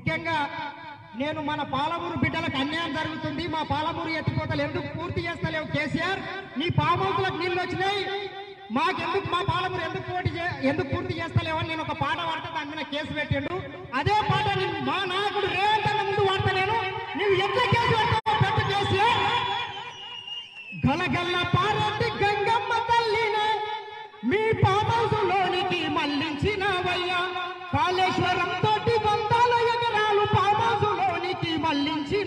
ముఖ్యంగా నేను మన పాలమూరు బిడ్డలకు అన్యాయం జరుగుతుంది మా పాలమూరు ఎత్తిపోతలు ఎందుకు పూర్తి చేస్తలేవు కేసీఆర్ నీ పామౌతులకు నీళ్ళు వచ్చినాయి మాకెందుకు మా పాలమూరు ఎందుకు పోటీ చే- ఎందుకు పూర్తి చేస్తలేవని నేను ఒక పాట వాడితే దాని మీద కేసు పెట్టిండు అదే పాట నేను మా నాయకుడు రేవంత్ అన్న ముందు వాడతా నేను నువ్వు ఎట్లా కేసు పెడతావు పెట్టు కేసీఆర్ గలగల్ల పారెట్టి గంగమ్మ తల్లినే మీ పామౌసులోనికి మళ్లించినవయ్యా కాళేశ్వరం తోటి వందల ఎకరాలు పామౌసులోనికి మళ్లించిన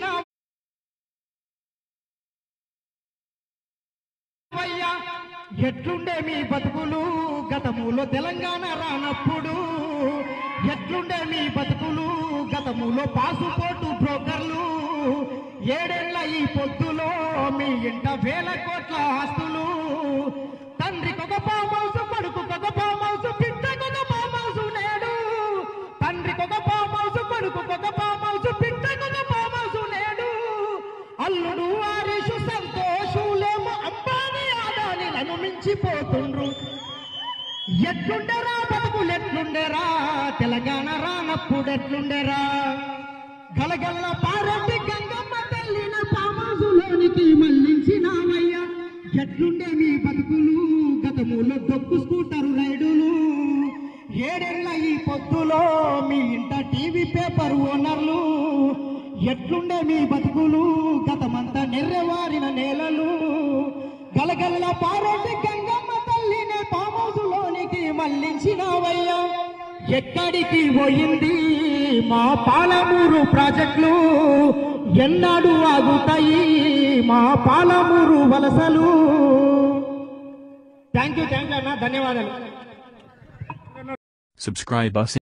ఎట్లుండే మీ బతుకులు గతములో తెలంగాణ రానప్పుడు ఎట్లుండే మీ బతుకులు గతములో పాసుపోటు బ్రోకర్లు ఏడేళ్ల ఈ పొద్దులో మీ ఇంట వేల కోట్ల ఆస్తులు తండ్రికొక పామౌసు కొడుకుకొక పామౌసు పిట్టకొక పామౌసు నేడు తండ్రికొక పామౌసు కొడుకుకొక పామౌసు పిట్టకొక పామౌసు నేడు అల్లుడు ఆరీషు సంతోషులేమో అంబానీ ఆదానిలను మించిపోతుండ్రు ఎట్లుండరా బతుకులు ఎట్లుండేరా తెలంగాణ రానప్పుడు ఎట్లుండేరా గలగల్ల పారెడ్డి గంగమ్మ తల్లిన పామాసులోనికి మళ్ళించినావయ్యా ఎట్లుండే మీ బతుకులు గతములో దొక్కు స్కూటర్ రైడులు ఏడేళ్ల ఈ పొద్దులో మీ ఇంట టీవీ పేపర్ ఓనర్లు ఎట్లుండే మీ బతుకులు గతమంతా నెర్రెవారిన నేలలు గలగల్ల పారెడ్డి గంగమ్మ తల్లినే పామౌసులోనికి మళ్ళించినావయ్యా ఎక్కడికి పోయింది మా పాలమూరు ప్రాజెక్టులు ఎన్నాడు ఆగుతాయి మా పాలమూరు వలసలు థ్యాంక్ యూ థ్యాంక్ యూ అన్న ధన్యవాదాలు Subscribe us